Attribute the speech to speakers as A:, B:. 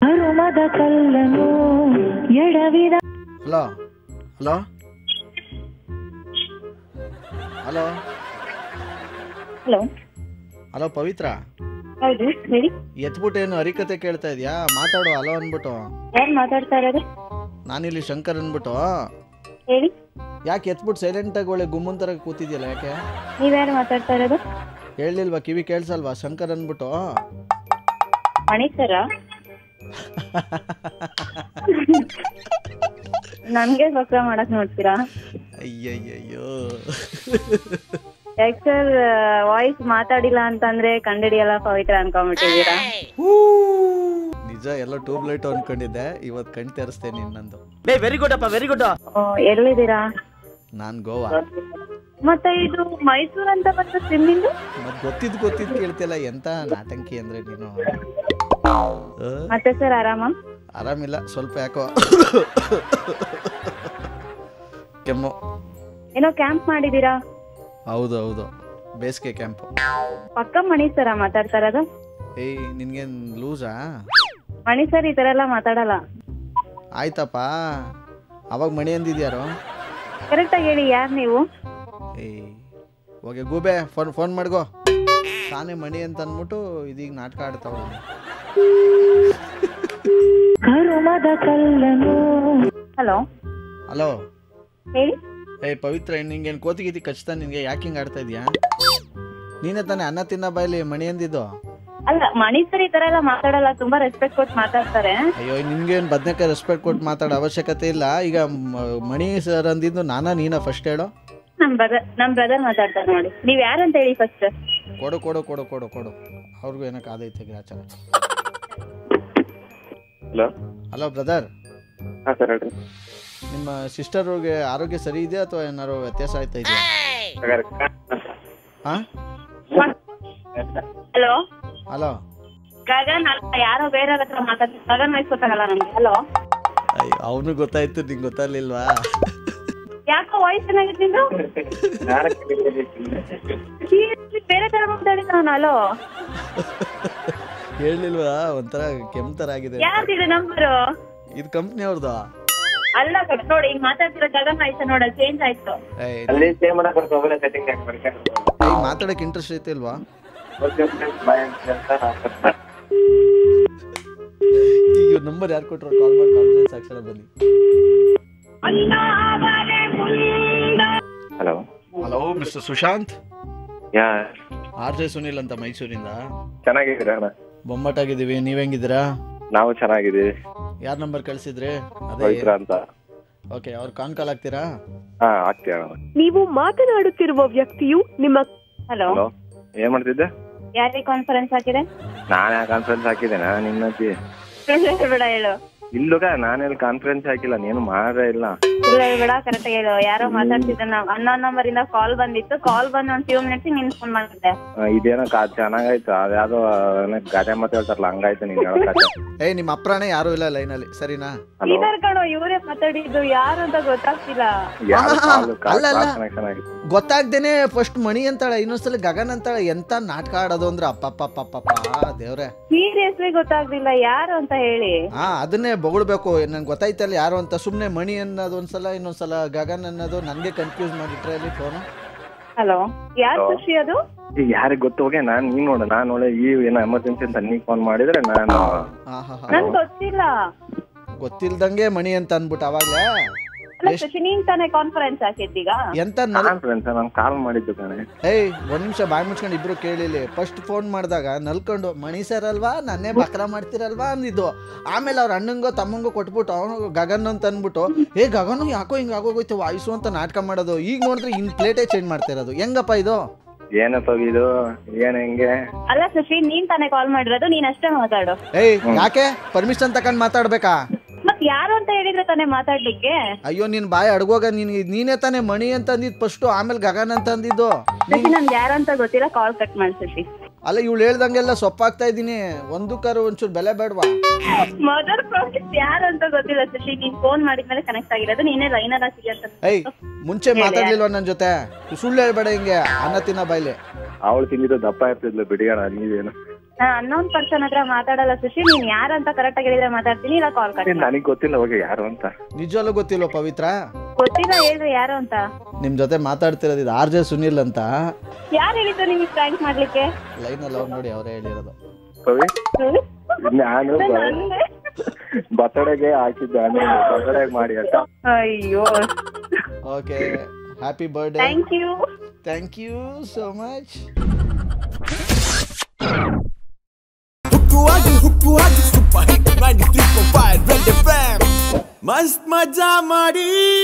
A: ಹರುಮದ ಕಲ್ಲನು ಎಡವಿದ
B: hello hello hello
A: hello
B: hello Pavitra
A: ಹೌದು ಹೇಳಿ
B: ಎತ್ಬಿಟ್ಟು ಏನು ಹರಿಕತೆ ಕೇಳ್ತಾ ಇದೆಯಾ ಮಾತಾಡು ಹಲೋ ಅಂದ್ಬಿಟ್ಟು
A: ಯಾರು ಮಾತಾಡ್ತಾ ಇರೋದು
B: ನಾನಿಲ್ಲಿ ಶಂಕರ್ ಅಂದ್ಬಿಟ್ಟು
A: ಹೇಳಿ
B: ಯಾಕೆ ಎತ್ಬಿಟ್ಟು ಸೈಲೆಂಟಾಗಿ ಒಳ್ಳೆ ಗುಮ್ಮನ್ ಥರ ಕೂತಿದ್ಯಲ್ಲ ಯಾಕೆ
A: ನೀವ್ಯಾರು ಮಾತಾಡ್ತಾ ಇರೋದು
B: ಹೇಳಿಲ್ವಾ ಕಿವಿ ಕೇಳಿಸಲ್ವಾ ಶಂಕರ್ ಅಂದ್ಬಿಟ್ಟು
A: ಮಣಿ ಸರ ನನ್ಗೆ ಬಕ್ರ ಮಾಡಕ್ ನೋಡ್ತೀರಾ
B: ಅಯ್ಯಯ್ಯಯ್ಯೋ
A: ಯಾಕೆ ಸರ್ ವಾಯ್ಸ್ ಮಾತಾಡಿಲ್ಲ ಅಂತಂದ್ರೆ ಕಂಡಿಡಿಯಲ್ಲ ಪವಿತ್ರ ಅನ್ಕೊಂಡ್ಬಿಟ್ಟಿದ್ದೀರಾ
B: ನಿಜ ಎಲ್ಲ ಟ್ಯೂಬ್ ಲೈಟ್ ಅನ್ಕೊಂಡಿದ್ದೆ ಇವತ್ತು ಕಣ್ ತೆರೆಸ್ತೇನೆ ಇನ್ನೊಂದು
C: ವೆರಿ ಗುಡ್ ಅಪ್ಪ ವೆರಿ ಗುಡ್
A: ಓ, ಎಲ್ಲಿದ್ದೀರಾ
B: ನಾನು ಗೋವಾ
A: ಮತ್ತೆ ಇದು ಮೈಸೂರು ಅಂತ ಬಂತು ಸಿಮ್ಮಿಂದು
B: ಮತ್ತೆ ಗೊತ್ತಿದ್ದು ಗೊತ್ತಿದ್ದು ಕೇಳ್ತಿಲ್ಲ ಎಂತ ನಾಟಂಕಿ ಅಂದ್ರೆ ನೀನು ಆ?
A: ಮತ್ತೆ ಸರ್ ಆರಾಮ
B: ಆರಾಮಿಲ್ಲ ಸ್ವಲ್ಪ ಯಾಕೋ ಕೆಮ್ಮು
A: ಏನೋ ಕ್ಯಾಂಪ್ ಮಾಡಿದೀರಾ
B: ಹೌದು ಹೌದು ಬೇಸಿಗೆ ಕ್ಯಾಂಪು
A: ಪಕ್ಕ ಮಣಿ ಸರ ಮಾತಾಡ್ತಾ ಇರೋದು
B: ಏಯ್ ನಿನ್ಗೇನ್ ಲೂಸಾ
A: ಮಣಿ ಸರ್ ಈ ತರ ಎಲ್ಲ ಮಾತಾಡಲ್ಲ
B: ಆಯ್ತಪ್ಪ ಅವಾಗ ಮಣಿ ಅಂದಿದ್ಯಾರೋ
A: ಕರೆಕ್ಟ್ ಆಗಿ ಹೇಳಿ ಯಾರು ನೀವು
B: ಏಯ್ ಹೋಗಿ ಗೂಬೆ ಫೋನ್ ಫೋನ್ ಮಾಡ್ಗೋ ತಾನೇ ಮಣಿ ಅಂತ ಅಂದ್ಬಿಟ್ಟು ಇದೀಗ ನಾಟಕ ಆಡ್ತಾವ
A: ಕರುಮದ ಕಲ್ಲನು ಹಲೋ
B: ಹಲೋ
A: ಹೇಳಿ
B: ಏಯ್ ಪವಿತ್ರ ನಿಂಗೇನು ಕೋತಿ ಗೀತಿ ಕಚ್ತಾ ನಿನ್ಗೆ ಯಾಕೆ ಹಿಂಗೆ ಆಡ್ತಾ ಇದೀಯಾ ನೀನೇ ತಾನೇ ಅನ್ನ ತಿನ್ನ ಬಾಯ್ಲಿ ಮಣಿ ಅಂದಿದ್ದು
A: ಅಲ್ಲ ಮಣಿ ಸರ್ ಈ ತರ ಎಲ್ಲ ಮಾತಾಡಲ್ಲ ತುಂಬಾ ರೆಸ್ಪೆಕ್ಟ್ ಕೊಟ್ಟು ಮಾತಾಡ್ತಾರೆ
B: ಅಯ್ಯೋ ನಿಮ್ಗೇನು ಬದನೇಕಾಯಿ ರೆಸ್ಪೆಕ್ಟ್ ಕೊಟ್ಟು ಮಾತಾಡೋ ಅವಶ್ಯಕತೆ ಇಲ್ಲ ಈಗ ಮ- ಮಣಿ ಸರ್ ಅಂದಿದ್ದು ನಾನಾ ನೀನಾ ಫಸ್ಟ್ ಹೇಳು
A: ನಮ್ ಬ್ರದರ್ ನಮ್ ಬ್ರದರ್ ಮಾತಾಡ್ತಾರೆ ನೋಡಿ ನೀವ್ ಯಾರಂತ ಹೇಳಿ ಫಸ್ಟ್
B: ಕೊಡು ಕೊಡು ಕೊಡು ಕೊಡು ಕೊಡು ಅವ್ರಿಗೂ ಏನಕ್ಕೆ ಆದೈತೆ ಗ್ರಾಚಾರ
D: ಹಲೋ
B: ಹಲೋ ಬ್ರದರ್
D: ಹಾಂ ಸರ್ ಹೇಳ್ರಿ
B: ನಿಮ್ಮ ಸಿಸ್ಟರ್ಗೆ ಆರೋಗ್ಯ ಸರಿ ಇದೆಯಾ ಅಥವಾ ಏನಾದ್ರು ವ್ಯತ್ಯಾಸ ಆಯ್ತಾ ಇದೆಯಾ ಹಾಂ
A: ಹಲೋ
B: ಹಲೋ
A: ಗಗನ್ ಅಲ್ಲ ಯಾರೋ ಬೇರೆ ಹತ್ರ ಮಾತಾಡ್ತಾರೆ ಗಗನ್ ವಾಯ್ಸ್ ಗೊತ್ತಾಗಲ್ಲ ನಮ್ಗೆ ಹಲೋ
B: ಅಯ್ಯೋ ಅವನು ಗೊತ್ತಾಯ್ತು ನಿಂಗೆ ಗೊತ್ತಾಗ್ಲಿಲ್ವಾ
A: ಯಾಕೋ ವಾಯ್ಸ್ ಚೆನ್ನಾಗಿತ್ತು ನಿಂದು Seriously, ಬೇರೆ ತರ ಮಾತಾಡಿದ ನಾನು ಹಲೋ
B: ಹೇಳಿಲ್ವಾ ಒಂಥರ ಕೆಮ್ಮ ಥರ ಆಗಿದೆ
A: ಯಾರ್ದಿದೆ ನಂಬರು
B: ಇದು ಕಂಪ್ನಿ ಅವ್ರದ್ದು
A: ಅಲ್ಲ ಕಣ್ ನೋಡಿ ಈಗ ಮಾತಾಡ್ತಿರೋ ಗಗನ್ ವಾಯ್ಸ್ ನೋಡ ಚೇಂಜ್ ಆಯ್ತು
B: ಏಯ್
D: ಅಲ್ಲಿ ಸೇವ್ ಮಾಡಕ್ ಬರ್ತದೆ ಮೊಬೈಲ್ ಸೆಟ್ಟಿಂಗ್ ಯಾಕೆ ಮಾಡ್ಕೊಂಡು
B: ಏಯ್, ಮಾತಾಡಕ್ಕೆ ಇಂಟ್ರೆಸ್ಟ್ ಐತೆ ಇಲ್ವಾ ಈಗ ನಂಬರ್ ಯಾರು ಕೊಟ್ಟರು ಕಾಲ್ ಮಾಡಿ ಕಾನ್ಫರೆನ್ಸ್ ಹಾಕ್ಸೋಣ ಬನ್ನಿ
D: hello
B: hello mister Sushant
D: yeah
B: R J Sunil ಅಂತ ಮೈಸೂರಿಂದ
D: ಚೆನ್ನಾಗಿದ್ದೀರಾ ಅಣ್ಣ
B: ಬೊಮ್ಮಟಾಗಿದ್ದೀವಿ ನೀವ್ ಹೆಂಗಿದ್ದೀರಾ
D: ನಾವು ಚೆನ್ನಾಗಿದ್ದೀವಿ
B: ಯಾರ್ ನಂಬರ್ ಕಳ್ಸಿದ್ರಿ ಅದೇ
D: ಪವಿತ್ರ ಅಂತ
B: ಓಕೆ ಅವ್ರು ಕಾನ್ ಕಾಲ್ ಆಗ್ತೀರಾ
D: ಹಾ ಆಗ್ತೀವಿ ಅಣ್ಣ
E: ನೀವು ಮಾತನಾಡುತ್ತಿರುವ ವ್ಯಕ್ತಿಯು ನಿಮ್ಮ
A: ಹಲೋ
D: ಹಲೋ ಏನ್ ಮಾಡ್ತಿದ್ದೆ
A: ಯಾರಿಗೆ ಕಾನ್ಫರೆನ್ಸ್ ಹಾಕಿದೆ
D: ನಾನೇ ಕಾನ್ಫರೆನ್ಸ್ ಹಾಕಿದ್ದೇನಾ ನಿನ್ನಜ್ಜಿ
A: ಬೇಡ ಹೇಳು
D: ಇಲ್ಲುಗ ನಾನೆಲ್ಲಿ ಕಾನ್ಫರೆನ್ಸ್ ಹಾಕಿಲ್ಲ ನೀನು ಮಾಡೇ ಇಲ್ಲ
A: ಇಲ್ಲ ಬೇಡ ಕರೆಕ್ಟ್ ಹೇಳು ಯಾರೋ ಮಾತಾಡ್ತಿದ್ದ ನಾವು ಅನ್ನೋನ್ ನಂಬರ್ ಇಂದ ಕಾಲ್ ಬಂದಿತ್ತು ಕಾಲ್ ಬಂದ್ ಒಂದ್ ಫ್ಯೂ ಮಿನಿಟ್ಸ್ ನಿನ್ ಫೋನ್ ಮಾಡಿದ್ದೆ
D: ಆ, ಇದೇನೋ ಕಾ ಚೆನ್ನಾಗಾಯ್ತು ಅದ್ಯಾವ್ದೋ ಏನೋ ಗಾದೆ ಮಾತಾಡ್ತಾರಲ್ಲ ಹಂಗಾಯ್ತು ನೀನ್ ಹೇಳೋ ಕಥೆ
B: ಏಯ್ ನಿಮ್ಮ ಅಪ್ರಾಣೆ ಯಾರು ಇಲ್ಲ ಲೈನಲ್ಲಿ ಸರಿನಾ
D: ಹಲೋ
A: ಇದರ್ ಕಣೋ ಇವರೇ ಮಾತಾಡಿದ್ದು ಯಾರು ಅಂತ ಗೊತ್ತಾಗ್ತಿಲ್ಲ
D: ಯಾವ್ದು
B: ಆಹಾ,
D: ಕಾಲ್
B: ಅಲ್ಲ, ಅಲ್ಲ.
D: ಕನೆಕ್ಷನ್ ಆಗಿತ್ತು
B: ಗೊತ್ತಾಗ್ದೇನೆ ಫಸ್ಟ್ ಮಣಿ ಅಂತಾಳೆ ಇನ್ನೊಂದ್ಸಲ ಗಗನ್ ಅಂತಾಳೆ ಎಂತ ನಾಟಕ ಆಡೋದು ಅಂದ್ರೆ ಅಪ್ಪಪ್ಪಪ್ಪಪ್ಪ ದೇವ್ರೆ
A: ಸೀರಿಯಸ್ಲಿ ಗೊತ್ತಾಗ್ಲಿಲ್ಲ ಯಾರು ಅಂತ ಹೇಳಿ
B: ಹಾ ಅದನ್ನೇ ಬೊಗಳ್ಬೇಕು ನನ್ಗೆ ಗೊತ್ತಾಯ್ತಲ್ಲ ಯಾರು ಅಂತ ಸುಮ್ಮನೆ ಮಣಿ ಅನ್ನೋದು ಒಂದ್ಸಲ ಇನ್ನೊಂದ್ಸಲ ಗಗನ್ ಅನ್ನೋದು ನನಗೆ ಕನ್ಫ್ಯೂಸ್ ಮಾಡಿಟ್ರೆ ಅಲ್ಲಿ ಫೋನು
A: ಹಲೋ ಯಾರು
D: Hello.
A: ಖುಷಿ ಅದು
D: ಈಗ ಯಾರಿಗ್ ಗೊತ್ತು ಹೋಗಿ ನಾನ್ ನೀನ್ ನೋಡು ನಾನ್ ನೋಡ ಈ ಏನೋ ಎಮರ್ಜೆನ್ಸಿ ಅಂತ ನೀ ಫೋನ್ ಮಾಡಿದ್ರೆ ನಾನು
B: ಹಾ ಹಾ ಹಾ
A: ನನ್ ಗೊತ್ತಿಲ್ಲ
B: ಗೊತ್ತಿಲ್ದಂಗೆ ಮಣಿ ಅಂತ ಅನ್ಬಿಟ್ಟು ಅವಾಗ್ಲೇ
A: ಅಲ್ಲ ಖುಷಿ ನೀನ್ ತಾನೇ ಕಾನ್ಫರೆನ್ಸ್ ಹಾಕಿದ್ದೀಗ
B: ಎಂತ ನಲ್
D: ಕಾನ್ಫರೆನ್ಸ್ ನಾನು ಕಾಲ್ ಮಾಡಿದ್ದು ಕಣೆ
B: ಏಯ್ ಒಂದ್ ನಿಮಿಷ ಬಾಯ್ ಮುಚ್ಕೊಂಡು ಇಬ್ರು ಕೇಳಿಲಿ ಫಸ್ಟ್ ಫೋನ್ ಮಾಡಿದಾಗ ನಲ್ಕೊಂಡು ಮಣಿ ಸರ್ ಅಲ್ವಾ ನನ್ನೇ ಬಕ್ರ ಮಾಡ್ತೀರಲ್ವಾ ಅಂದಿದ್ದು ಆಮೇಲೆ ಅವ್ರ ಅಣ್ಣಂಗೋ ತಮ್ಮಂಗೋ ಕೊಟ್ಬಿಟ್ಟು ಅವನು ಗಗನ್ ಅಂತ ಅಂದ್ಬಿಟ್ಟು ಏ ಗಗನು ಯಾಕೋ ಹಿಂಗ್ ಆಗೋಗೋಯ್ತು ವಾಯ್ಸು ಅಂತ ನಾಟಕ ಮಾಡೋದು ಈಗ ನೋಡಿದ್ರೆ ಇನ್ ಪ್ಲೇಟೇ ಚೇಂಜ್ ಮಾಡ್ತಿರೋದು ಹೆಂಗಪ್ಪ ಇದು
D: ಏನಪ್ಪ ಇದು ಏನ್ ಹೆಂಗೆ
A: ಅಲ್ಲ ಖುಷಿ ನೀನ್ ತಾನೇ ಕಾಲ್ ಮಾಡಿರೋದು ನೀನ್ ಅಷ್ಟೇ ಮಾತಾಡು
B: ಏಯ್ ಯಾಕೆ ಪರ್ಮಿಷನ್ ತಕೊಂಡ್ ಮಾತಾಡ್ಬೇಕಾ
A: ಮತ್ ಯಾರು ಅಂತ ಹೇಳಿದ್ರೆ ತಾನೇ ಮಾತಾಡ್ಲಿಕ್ಕೆ
B: ಅಯ್ಯೋ ನಿನ್ ಬಾಯಿ ಅಡ್ಗೋಗ ನೀನ್ ನೀನೇ ತಾನೇ ಮಣಿ ಅಂತ ಅಂದಿದ್ ಫಸ್ಟ್ ಆಮೇಲೆ ಗಗನ್ ಅಂತ ಅಂದಿದ್ದು
A: ಶಶಿ ನನ್ಗೆ ಯಾರು ಅಂತ ಗೊತ್ತಿಲ್ಲ ಕಾಲ್ ಕಟ್ ಮಾಡಿ ಶಶಿ
B: ಅಲ್ಲ ಇವಳು ಹೇಳ್ದಂಗೆಲ್ಲ ಸೊಪ್ಪಾಗ್ತಾ ಇದ್ದೀನಿ ಒಂದಕ್ಕಾರು ಒಂಚೂರು ಬೆಲೆ ಬೇಡವಾ
A: ಮದರ್ ಪ್ರಾಜೆಕ್ಟ್ ಯಾರು ಅಂತ ಗೊತ್ತಿಲ್ಲ ಶಶಿ ನೀನ್ ಫೋನ್ ಮಾಡಿದ್ಮೇಲೆ ಕನೆಕ್ಟ್ ಆಗಿರೋದು ನೀನೇ ಲೈನ್ ಅಲ್ಲ ಸಿಗಿ ಅಂತ
B: ಏಯ್ ಮುಂಚೆ ಮಾತಾಡ್ಲಿಲ್ವ ನನ್ನ ಜೊತೆ ಸುಳ್ಳು ಹೇಳ್ಬೇಡ ಹಿಂಗೆ ಅನ್ನ ತಿನ್ನ ಬಾಯ್ಲಿ
D: ಅವಳು ತಿಂದಿದ್ದು ದಪ್ಪ ಇರ್ತಿದ್ಲು ಬಿಡಿಯೋಣ ನೀವೇನು
A: ನಾ ಅನ್ನೋನ್ ಪರ್ಸನ್ ಹತ್ರ ಮಾತಾಡಲ್ಲ ಸುಶಿ ನೀನ್ ಯಾರಂತ ಕರೆಕ್ಟ್ ಆಗಿ ಹೇಳಿದ್ರೆ ಮಾತಾಡ್ತೀನಿ ಇಲ್ಲ ಕಾಲ್ ಕಟ್
D: ನನಗ್ ಗೊತ್ತಿಲ್ಲ ಹೋಗಿ ಯಾರು ಅಂತ
B: ನಿಜವಲ್ಲೂ ಗೊತ್ತಿಲ್ವ ಪವಿತ್ರ
A: ಗೊತ್ತಿಲ್ಲ ಹೇಳ್ರಿ ಯಾರು ಅಂತ
B: ನಿಮ್ಮ ಜೊತೆ ಮಾತಾಡ್ತಿರೋದು ಇದು ಆರ್ ಜೆ ಸುನಿಲ್ ಅಂತ
A: ಯಾರು ಹೇಳಿದ್ದು ನಿಮಗೆ ಫ್ರಾಂಕ್ ಮಾಡ್ಲಿಕ್ಕೆ
B: ಲೈನಲ್ಲಿ ಅವ್ರು ನೋಡಿ ಅವರೇ ಹೇಳಿರೋದು
D: ಕವಿ ನಾನು ಬರ್ತಡೆಗೆ ಹಾಕಿದ್ದೆ ಬರ್ತಡೆ ಮಾಡಿ ಅಂತ
A: ಅಯ್ಯೋ
B: okay happy birthday
A: thank you
B: thank you so much
C: ಹುಕ್ಕುವಾಗಿ ಹುಕ್ಕುವಾಗಿ ಸೂಪರ್ ಹಿಟ್ ಮಾಡಿ ತ್ರಿಪ್ಪ ಫೈವ್ ರೆಡ್ ಎಫ್ ಮಸ್ತ್ ಮಜಾ ಮಾಡಿ